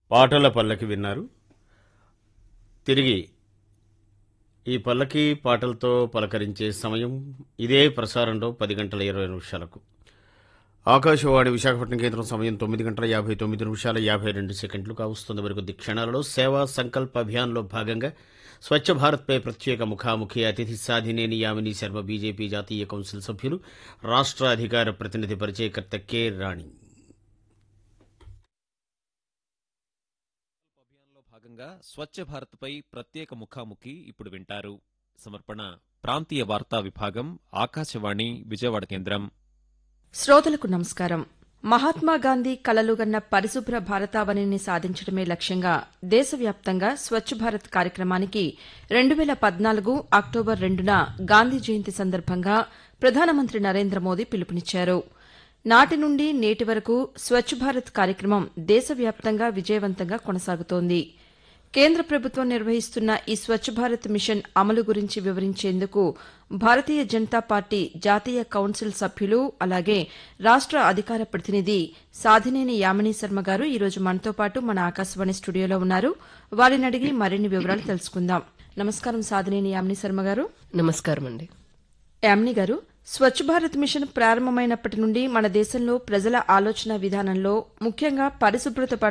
పాటల పల్లకి విన్నారు తిరిగి ఈ పల్లకి పాటలతో పలకరించే సమయం ఇదే ప్రసారంలో పది గంటల ఇరవై నిమిషాలకు ఆకాశవాణి విశాఖపట్నం కేంద్రం సమయం తొమ్మిది గంటల యాభై తొమ్మిది నిమిషాల యాభై రెండు సెకండ్లు కావస్తుంది మరికొద్ది క్షణాలలో సేవా సంకల్ప అభియాన్లో భాగంగా స్వచ్ఛ భారత్పై ప్రత్యేక ముఖాముఖి అతిథి సాధినేని యామిని శర్మ బీజేపీ జాతీయ కౌన్సిల్ సభ్యులు రాష్ట్ర అధికార ప్రతినిధి పరిచయకర్త కె రాణి అభియాన్లో భాగంగా స్వచ్ఛ భారత్పై ప్రత్యేక ముఖాముఖి ఇప్పుడు వింటారు సమర్పణ ప్రాంతీయ వార్తా విభాగం ఆకాశవాణి విజయవాడ కేంద్రం శ్రోతలకు నమస్కారం మహాత్మా గాంధీ కలలుగన్న పరిశుభ్ర భారతావనిని సాధించడమే లక్ష్యంగా దేశవ్యాప్తంగా స్వచ్ఛ భారత్ కార్యక్రమానికి రెండు వేల పద్నాలుగు అక్టోబర్ రెండున గాంధీ జయంతి సందర్భంగా ప్రధానమంత్రి నరేంద్ర మోదీ పిలుపునిచ్చారు నాటి నుండి నేటి వరకు స్వచ్ఛ భారత్ కార్యక్రమం దేశవ్యాప్తంగా విజయవంతంగా కొనసాగుతోంది కేంద్ర ప్రభుత్వం నిర్వహిస్తున్న ఈ స్వచ్ఛ భారత్ మిషన్ అమలు గురించి వివరించేందుకు భారతీయ జనతా పార్టీ జాతీయ కౌన్సిల్ సభ్యులు అలాగే రాష్ట అధికార ప్రతినిధి సాధినేని యామిని శర్మ గారు ఈరోజు మనతో పాటు మన ఆకాశవాణి స్టూడియోలో ఉన్నారు వారిని అడిగి మరిన్ని వివరాలు తెలుసుకుందాం నమస్కారం సాధినేని యామిని శర్మ గారు నమస్కారం అండి యామిని గారు స్వచ్ఛ భారత్ మిషన్ ప్రారంభమైనప్పటి నుండి మన దేశంలో ప్రజల ఆలోచన విధానంలో ముఖ్యంగా పరిశుభ్రత పట్ల